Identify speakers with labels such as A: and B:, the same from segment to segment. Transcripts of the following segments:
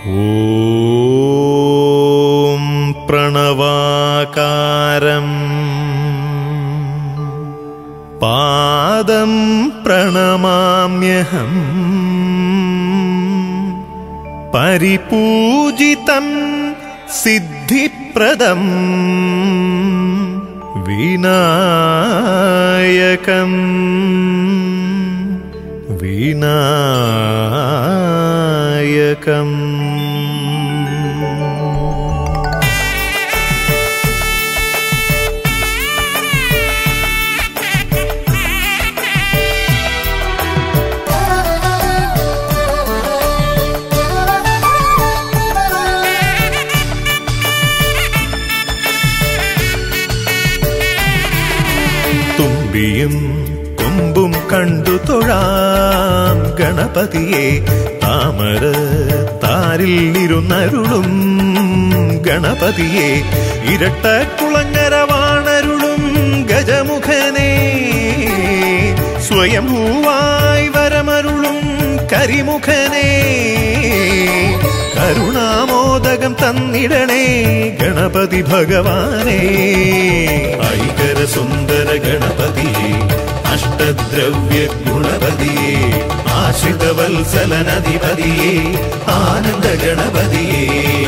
A: ॐ प्रणवाकारम् पादं प्रणमाम्यहम् परिपूजितं सिद्धिप्रदम् विनायकम् विनायकम् തുമ്പിയും കൊമ്പും കണ്ടു തൊഴാം ഗണപതിയെ താമര താരിൽ ഇരുന്നരുളും ഗണപതിയെ ഇരട്ട കുളങ്ങരവാണരുളും ഗജമുഖനെ സ്വയംഭൂവായി വരമരുളും കരിമുഖനെ കരുണാമോദകം തന്നിടണേ ഗണപതി ഭഗവാനേ ഐകര സുന്ദര ഗണപതിയെ അഷ്ടദ്രവ്യ ഗുണപതിയെ ആശ്രിതവത്സലനധിപതിയെ ആനന്ദ ഗണപതിയെ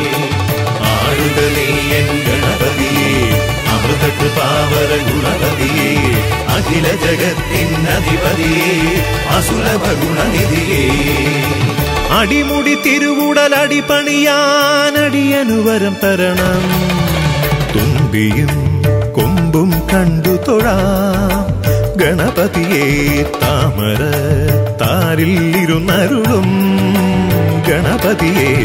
A: ആഴുകനീയൻ ഗണപതിയെ അമൃത കൃപാവര ഗുണപതിയെ അഖില ജഗത്തിനധിപതിയെ അസുലഭ ഗുണനിധിയെ അടിമുടി തിരുവുടൽ അടിപണിയാനടിയനുവരം തരണം തുമ്പിയും കൊമ്പും കണ്ടു തൊഴാം ഗണപതിയെ താമര താരിൽ ഇരുന്നരുളും ഗണപതിയെ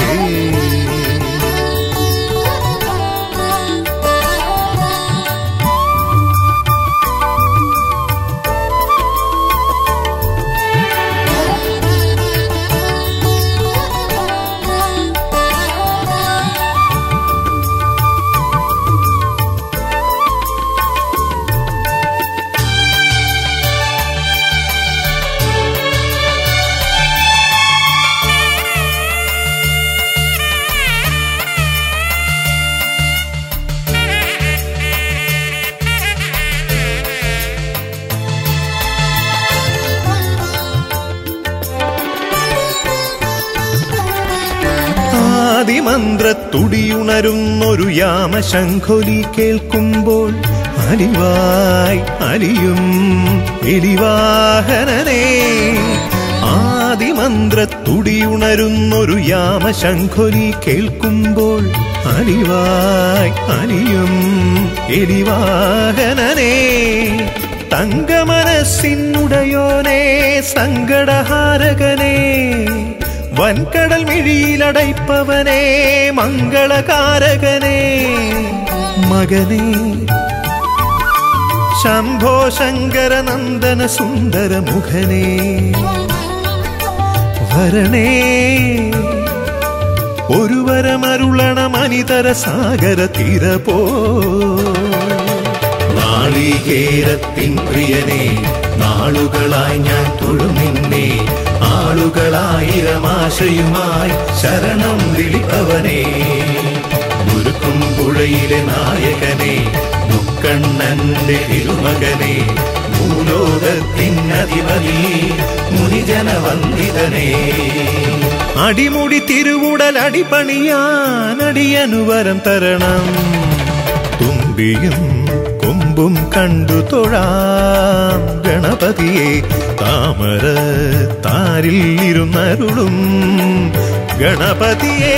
A: ആദിമന്ത്രത്തുടിയുണരുന്നൊരു യാമശംഖൊലി കേൾക്കുമ്പോൾ അലിവായി അലിയും എലിവാഹനനെ ആദിമന്ത്രത്തുടിയുണരുന്നൊരു യാമശംഖൊലി കേൾക്കുമ്പോൾ അലിവായി അലിയും എലിവാഹനനെ തങ്കമനസ്സിനുടയോനെ സങ്കടഹാരകനെ വൻകടൽ മിഴിയിലടയ്പവനെ മംഗളകാരകനെ മകനെ ശംഭോ ശങ്കര നന്ദന സുന്ദര മുഖനെ വരണേ ഒരു വരമരുളണം അനിതര സാഗര തീര പോ നാളികേരത്തിൻ പ്രിയനെ നാളുകളായി ഞാൻ തൊഴുനിന്നെ ആളുകളായിരം ആശയുമായി ശരണം വിളിപ്പവനെ മുരുക്കും പുഴയിലെ നായകനെ മുക്കണ്ണന്റെ തിരുമകനെ ഭൂലോകത്തിനധിപതി മുനിജനവന്ദിതനെ അടിമുടി തിരുവുടൽ അടിപണിയാൻ അടിയനുവരം തരണം തുമ്പിയും കൊമ്പും കണ്ടു തൊഴാം ഗണപതിയെ താമര താരിൽ ഇരുന്നരുളും ഗണപതിയേ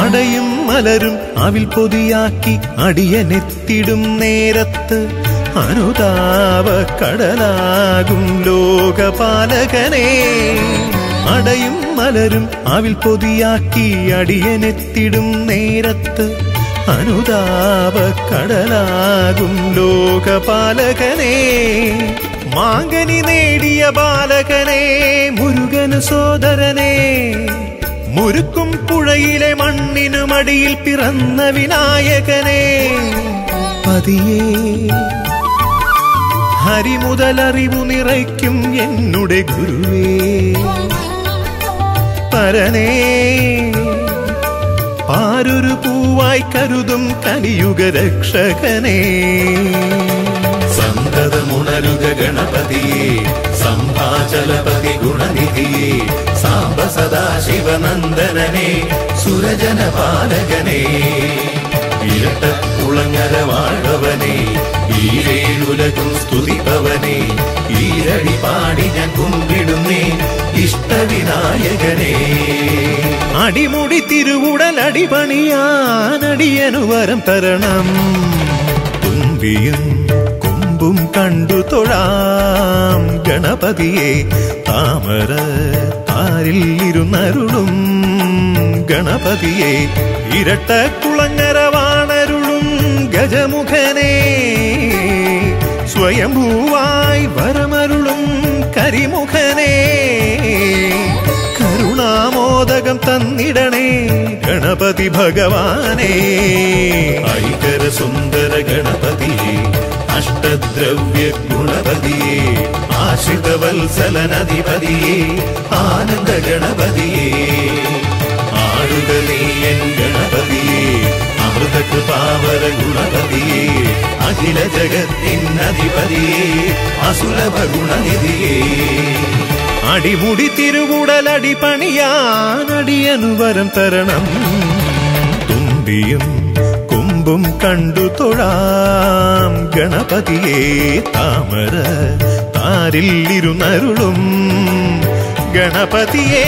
A: അടയും മലരും അവിൽ പൊതിയാക്കി അടിയനെത്തിടും നേരത്ത് അനുതാപ കടലാകും ലോകപാലകനെ അടയും മലരും അവിൽ പൊതിയാക്കി അടിയനെത്തിടും നേരത്ത് അനുതാപ കടലാകും ലോകപാലകനെ മാങ്കനി നേടിയ ബാലകനെ മുരുകന് സോദരനെ മുരുക്കും പുഴയിലെ മണ്ണിനു മടിയിൽ പിറന്ന വിനായകനെ പതിയേ ഹരിമുതലറിവു നിറയ്ക്കും എന്നുടെ ഗുരുവേ പരനേ പാരൊരു പൂവായി കരുതും കലിയുഗ രക്ഷകനേ സന്തതമുണരുക ഗണപതിയെ സംഭാചലപതി ഗുണനിധിയെ സാംബ സദാശിവനന്ദനനെ സുരജന പാലകനെ ഇരട്ടക്കുളങ്ങര വാഴവനെ ഈരേഴുലകും സ്തുതിപ്പവനെ ഈരടി പാടി ഞാൻ കുമ്പിടുന്നേ ഇഷ്ടവിനായകനെ അടിമുടി തിരുവുടൽ അടിപണിയാനടിയനു വരം തരണം തുമ്പിയും കൊമ്പും കണ്ടു തൊഴാം ഗണപതിയെ താമര താരിൽ ഇരുന്നരുളും ഗണപതിയെ ഇരട്ടക്കുളങ്ങരവാണരുളും ഗജമുഖനെ സ്വയംഭൂവായി വരമരുളും കരിമുഖനെ കരുണാമോദകം തന്നിടണേ ഗണപതി ഭഗവാനേ ഐകര സുന്ദര ഗണപതിയെ അഷ്ടദ്രവ്യ ഗുണപതിയെ ആശ്രിതവത്സലനധിപതിയെ ആനന്ദ ഗണപതിയെ ആടുക നീയൻ ഗണപതിയെ അമൃതകൃപാവര ഗുണപതിയെ അഖില ജഗത്തിനധിപതിയെ അസുലഭ ഗുണനിധിയെ അടിമുടി തിരുവുടലടി പണിയാനടിയനുവരം തരണം തുമ്പിയും കൊമ്പും കണ്ടു തൊഴാം ഗണപതിയെ താമര താരിൽ ഇരുന്നരുളും ഗണപതിയേ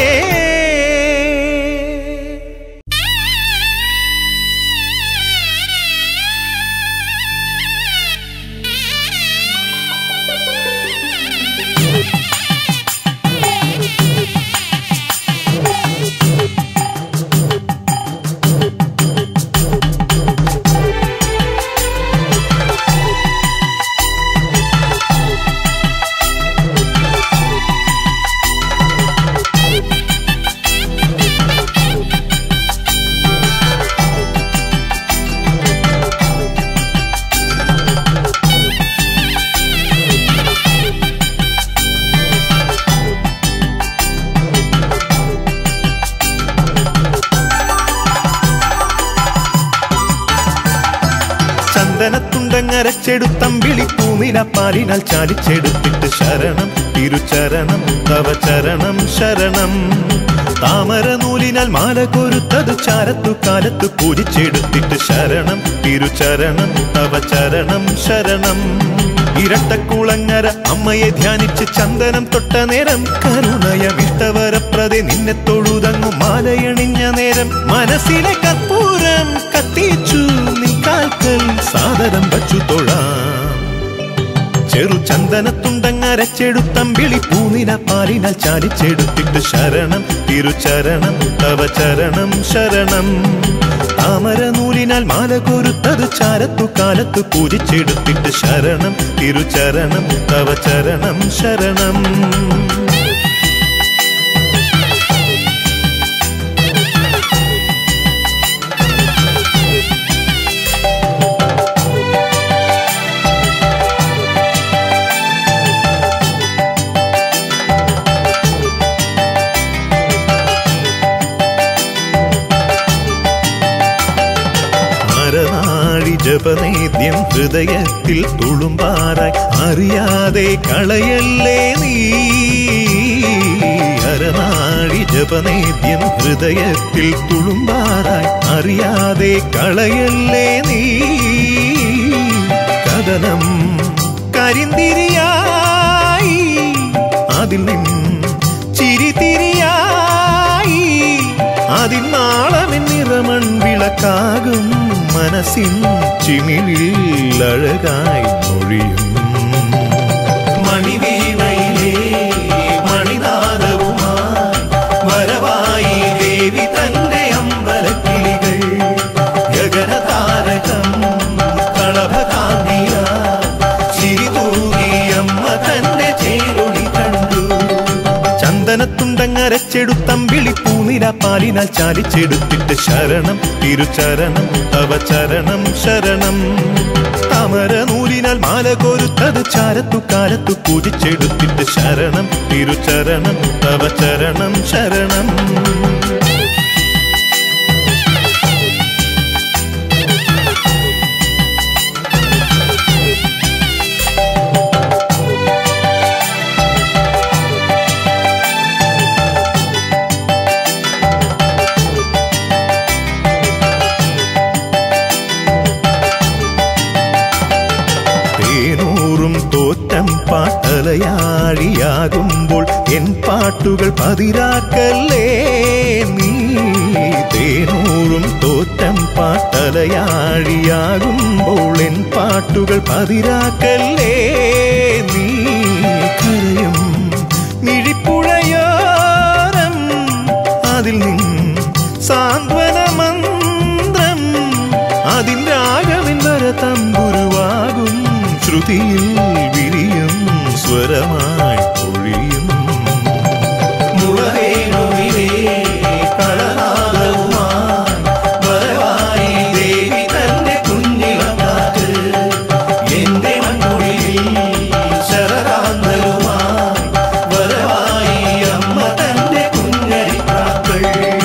A: ചന്ദനത്തുണ്ടങ്ങരച്ചെടുത്തമ്പിളി പൂനിലപ്പാലിനാൽ ചാലിച്ചെടുത്തിട്ട് ശരണം തിരുചരണം തവ ചരണം ശരണം താമര നൂലിനാൽ മാല കൊരുത്തത് ചാരത്തു കാലത്തു പൂജിച്ചെടുത്തിട്ട് ശരണം തിരുചരണം തവ ചരണം ശരണം ഇരട്ടക്കുളങ്ങര അമ്മയെ ധ്യാനിച്ച് ചന്ദനം തൊട്ട നേരം കരുണയമിഷ്ടവരപ്രതെ നിന്നെ തൊഴുതങ്ങും മാലയണിഞ്ഞ നേരം മനസ്സിലെ കർപ്പൂരം കത്തിച്ചു നിൻ കാൽക്കൽ സാദരം വച്ചു തൊഴാം ചെറു ചന്ദനത്തുണ്ടങ്ങരച്ചെടുത്തമ്പിളി പൂനില പാലിനാൽ ചാലിച്ചെടുത്തിട്ട് ശരണം തിരുചരണം തവ ചരണം ശരണം താമര നൂലിനാൽ മാല കൊരുത്തത് ചാരത്തു കാലത്തു പൂജിച്ചെടുത്തിട്ട് ശരണം തിരുചരണം തവ ചരണം ശരണം അരനാഴി ജപനേദ്യം ഹൃദയത്തിൽ തുളുമ്പാറായി അറിയാതെ കളയല്ലേ നീ അരനാഴി ജപനേദ്യം ഹൃദയത്തിൽ തുളുമ്പാറായി അറിയാതെ കളയല്ലേ നീ കഥനം കരിന്തിരിയായി അതിൽ നിൻ ചിരിതിരിയായി അതിൽ നാളമെൻ നിറമണ്ട കാകും മനസ്സിൻ ചിമിഴിൽ അഴകായി മൊഴിയും മണിവീണയിലേ മണിനാദവുമായി വരവായി ദേവി തന്റെ അമ്പലക്കിളികൾ ഗഗനതാരകം കളഭകാന്തിയ ചിരി തൂകിയമ്മ തന്റെ ചേരുളി കണ്ടു ചന്ദനത്തുണ്ടങ്ങരച്ചെടുത്തമ്പിളി പൂനില പാലിനാൽ ചാലിച്ചെടുത്തിട്ട് ശരണം തിരുചരണം തവ ചരണം ശരണം താമര നൂലിനാൽ മാല കോരുത്തത് ചാരത്തു കാലത്തു പൂജിച്ചെടുത്തിട്ട് ശരണം തിരുചരണം തവ ചരണം ശരണം തേനൂറും തോറ്റം പാട്ടലയാഴിയാകുമ്പോൾ എൻ പാട്ടുകൾ പതിരാക്കല്ലേ നീ തേനൂറും തോറ്റം പാട്ടലയാഴിയാകുമ്പോൾ എൻ പാട്ടുകൾ പതിരാക്കല്ലേ നീ കരയും മിഴിപ്പുഴയോരം അതിൽ നിൻ സാന്ത്വന മന്ത്രം അതിൻ രാഗവിൻ തമ്പുരുവാകും ശ്രുതിയിൽ വിരിയും സ്വരമായി പൊഴിയും മുളവേണുവിലേ കളനാദവുമായി വരവായി ദേവി തന്റെ കുഞ്ഞിളക്കാറ്റ് എന്റെ മണ്ണുള്ളിൽ ശരകാന്തലുമായി വരവായി അമ്മ തന്റെ കുഞ്ഞരിപ്പാക്കൾ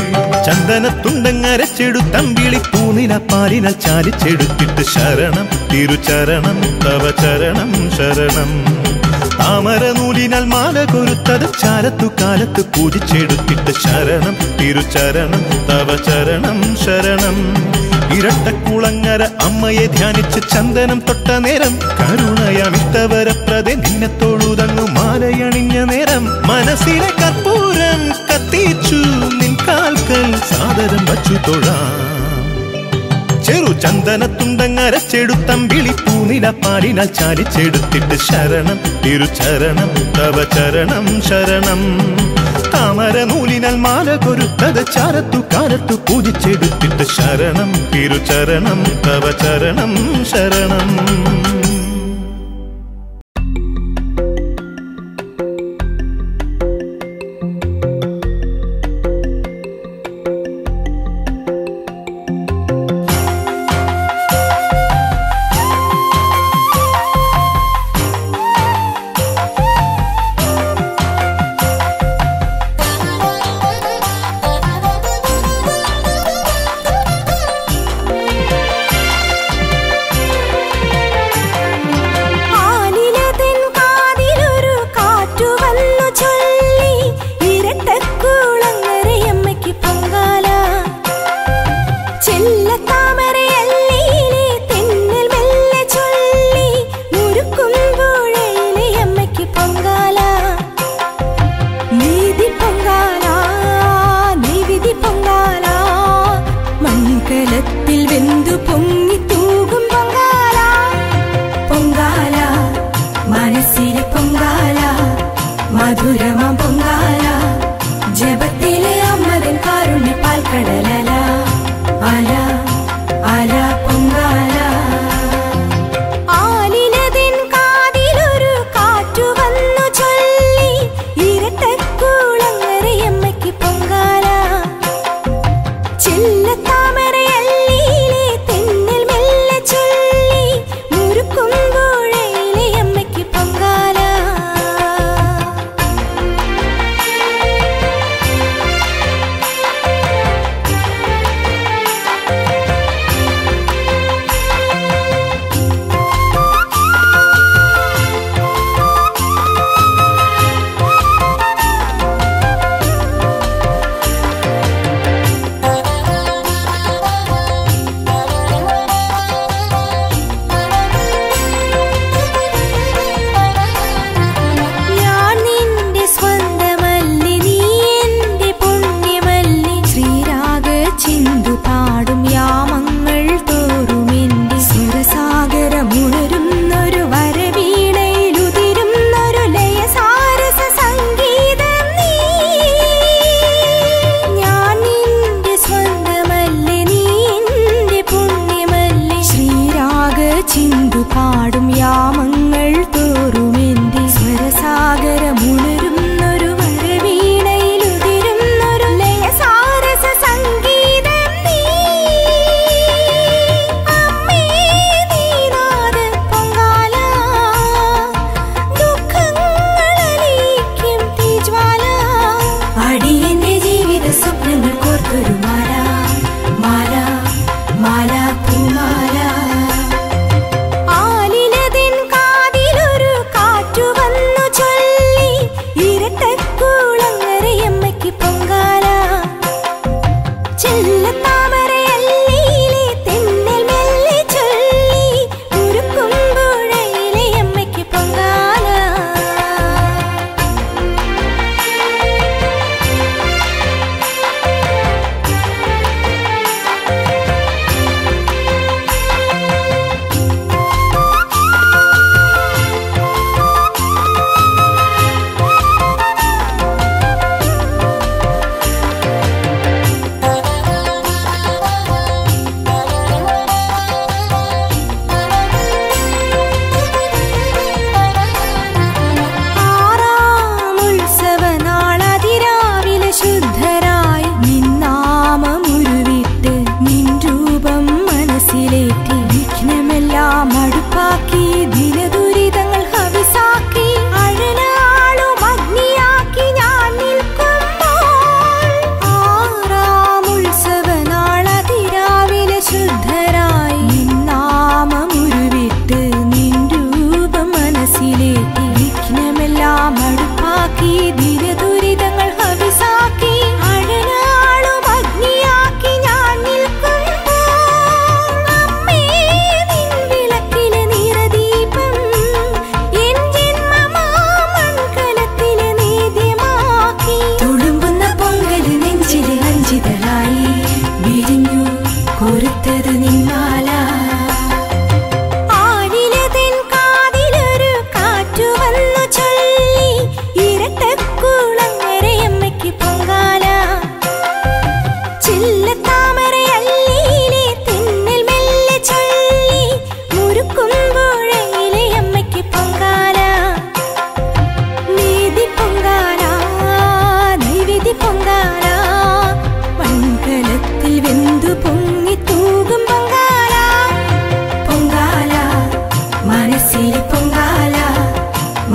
A: ചന്ദനത്തുണ്ടങ്ങരച്ചെടുത്തമ്പിളി പൂനില പാലിന ചാലിച്ചെടുത്തിട്ട് ശരണം തിരുചരണം തവ ചരണം ശരണം താമര നൂലിനാൽ മാല കൊരുത്തത് ചാരത്തു കാലത്ത് പൂജിച്ചെടുത്തിട്ട് ശരണം തിരുചരണം തവ ചരണം ശരണം ഇരട്ടക്കുളങ്ങര അമ്മയെ ധ്യാനിച്ച് ചന്ദനം തൊട്ട നേരം കരുണയമിത്തവര പ്രതി നിന്നെ തൊഴുതങ്ങു മാലയണിഞ്ഞ നേരം മനസ്സിലെ കർപ്പൂരം കത്തിച്ചു നിൻ കാൽക്കൽ സാദരം വച്ചു തൊഴാം ചെറു ചന്ദനത്തുണ്ടങ്ങരച്ചെടുത്തമ്പിളി പൂനില പാലിനാൽ ചാലിച്ചെടുത്തിട്ട് ശരണം തിരുചരണം തവ ചരണം ശരണം താമര നൂലിനാൽ മാല കൊരുത്തത് ചാരത്തു കാലത്തു പൂജിച്ചെടുത്തിട്ട് ശരണം തിരുചരണം തവ ചരണം ശരണം
B: ആലിലതൻ കാതിലൊരു കാറ്റു വന്നു ചൊല്ലി ഇരട്ടക്കുളങ്ങരയമ്മയ്ക്ക് പൊങ്കാല ചെല്ലത്താമരയല്ലിയിലെ തെന്നൽ മെല്ലെ ചൊല്ലി മുരുക്കുമ്പോഴയിലെ അമ്മയ്ക്ക് പൊങ്കാല നീതി പൊങ്കാല നീവിധി പൊങ്കാല മൺകലത്തിൽ വെന്തു പൊങ്ങി തൂകും പൊങ്കാല പൊങ്കാല മനസ്സിലെ പൊങ്കാല മധുരമ പൊങ്കാല ജപത്തിലെ അമ്മതൻ കാരുണ്യ പാൽക്കടലല അല അല പൊങ്കാല ആലിലതിൻ കാതിലൊരു കാറ്റു വന്നു ചൊല്ലി ഇരട്ടക്കുളങ്ങരയമ്മയ്ക്ക് പൊങ്കാല ചെല്ലത്താമരയല്ലിയിലെ തെന്നൽ മെല്ലെ ചൊല്ലി മുരുക്കുമ്പോഴയിലെ അമ്മയ്ക്ക് പൊങ്കാല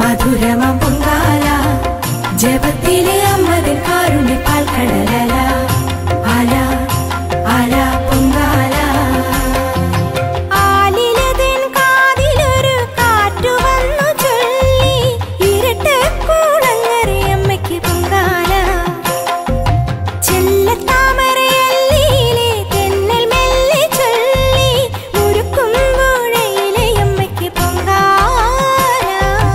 B: മധുരമം പൊങ്കാല ജപത്തിലെ അമ്മതിൻ കാരുണ്യ പാൽക്കടലല അല അല പൊങ്കാല ആലിലതിൻ കാതിലൊരു കാറ്റു വന്നു ചൊല്ലി ഇരട്ടക്കൂടങ്ങറിയമ്മയ്ക്ക് പൊങ്കാല ചെല്ലത്താമരയല്ലിയിലെ തെന്നൽ മെല്ലെ ചൊല്ലി മുറുക്കും പുഴയിലെ അമ്മയ്ക്ക് പൊങ്കാല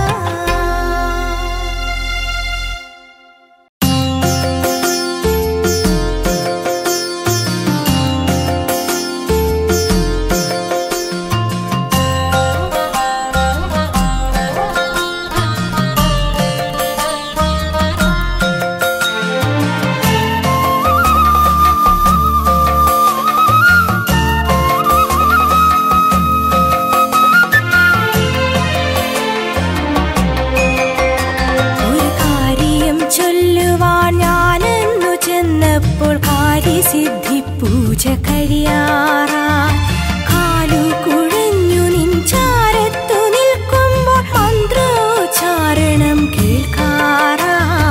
B: ഒരു കാര്യം ചൊല്ലുവാൻ ഞാനെന്നു ചെന്നപ്പോൾ കാര്യസിദ്ധി പൂജ കഴിയാറാ കാലു കുഴഞ്ഞു നിൻ ചാരത്തു നിൽക്കുമ്പോൾ മന്ത്രോച്ചാരണം കേൾക്കാറാ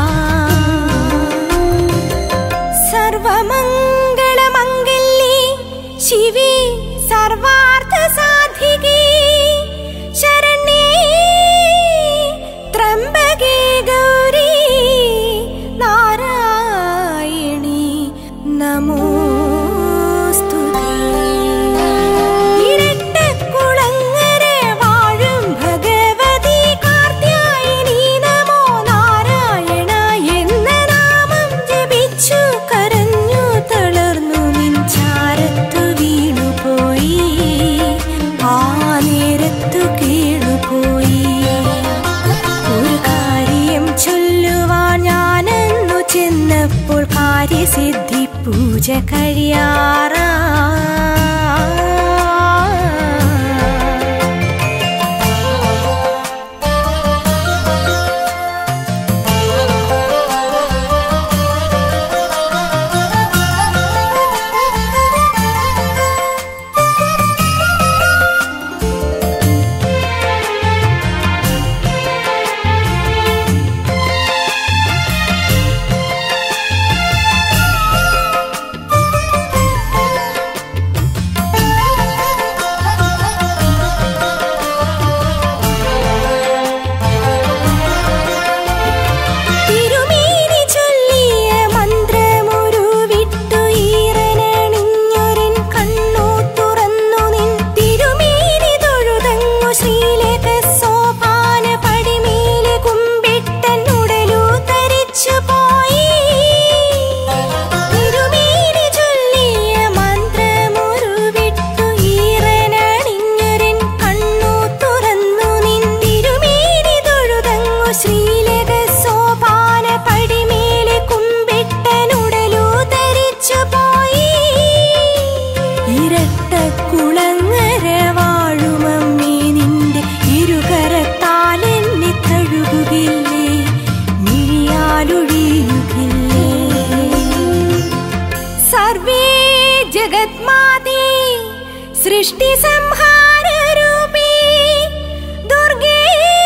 B: സർവമംഗളമംഗല്യേ ശിവേ സർവാർത്ഥ സാധികേ ശരണ്യേ ത്രംബകേ ഗൗരി നാരായണി നമോസ്തുതേ ഇരട്ടക്കുളങ്ങര വാഴും ഭഗവതി കാർത്യായനി നമോ നാരായണ എന്ന നാമം ജപിച്ചു കരഞ്ഞു തളർന്നു നിൻ ചാരത്തു വീണുപോയി ആ നേരത്തു കേളുപോയി ഒരു കാര്യം ചൊല്ലുവാൻ ഞാനെന്നു ചെന്നപ്പോൾ കാര്യസിദ്ധി പൂജ കഴിയാറാ തിരുമേനി ചൊല്ലിയ മന്ത്രമൊരു വിട്ടു ഈറനണിഞ്ഞൊരൻ കണ്ണു തുറന്നു നിൻ തിരുമേനി തൊഴുതങ്ങു ശ്രീലേഖ സോപാന പടിമേലെ കുമ്പിട്ടൻ ഉടലു തരിച്ചു പോയി തിരുമേനി ചൊല്ലിയ മന്ത്രമൊരു വിട്ടു ഈറനണിഞ്ഞൊരൻ കണ്ണു തുറന്നു നിൻ തിരുമേനി തൊഴുതങ്ങു ശ്രീലേഖ സോപാന പടിമേലെ കുമ്പിട്ടനുടലു ധരിച്ചു പോയി ഇരട്ടക്കുളങ്ങര വാഴുമമ്മേ നിന്റെ ഇരുകരത്താൽ എന്നെ തഴുകുകില്ലേ മിഴിയാലൊഴിയുകില്ലേ സർവേ ജഗത്മാതേ സൃഷ്ടി സംഹാര രൂപേ ദുർഗേ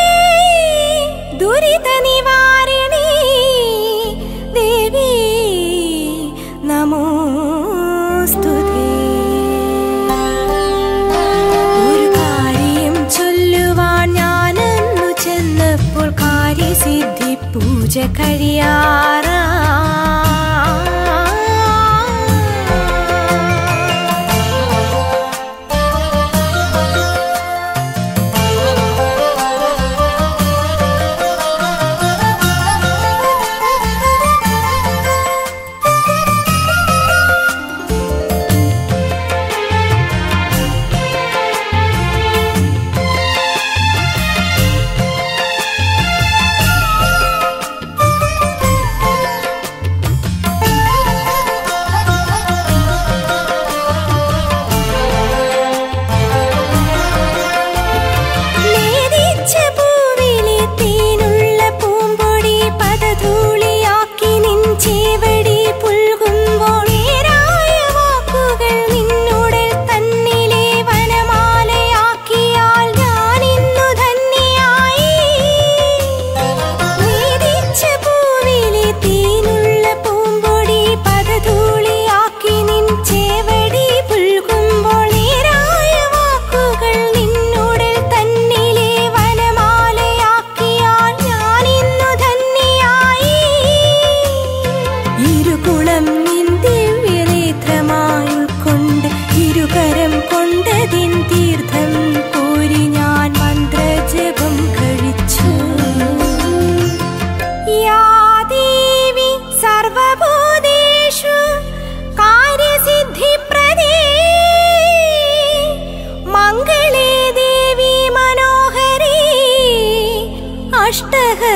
B: ദുരിത നിവാരിണി ദേവി നമോസ്തുതേ ഒരു കാര്യം ചൊല്ലുവാൻ ഞാനെന്നു ചെന്നപ്പോൾ കാര്യസിദ്ധി പൂജ കഴിയാറാ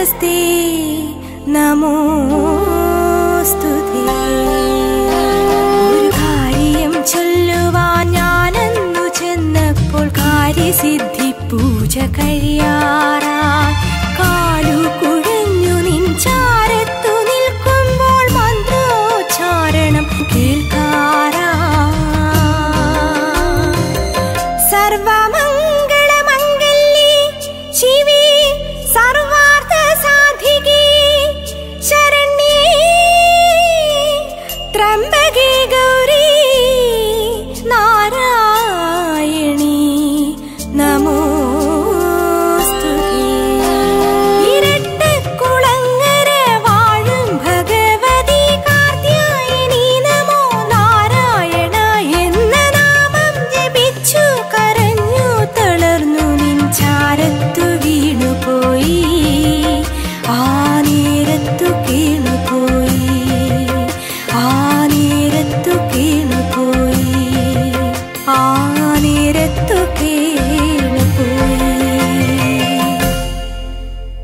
B: നമസ്തേ നമോസ്തുതേ ഒരു കാര്യം ചൊല്ലുവാൻ ഞാനെന്നു ചെന്നപ്പോൾ കാര്യസിദ്ധി പൂജ കഴിയാറായി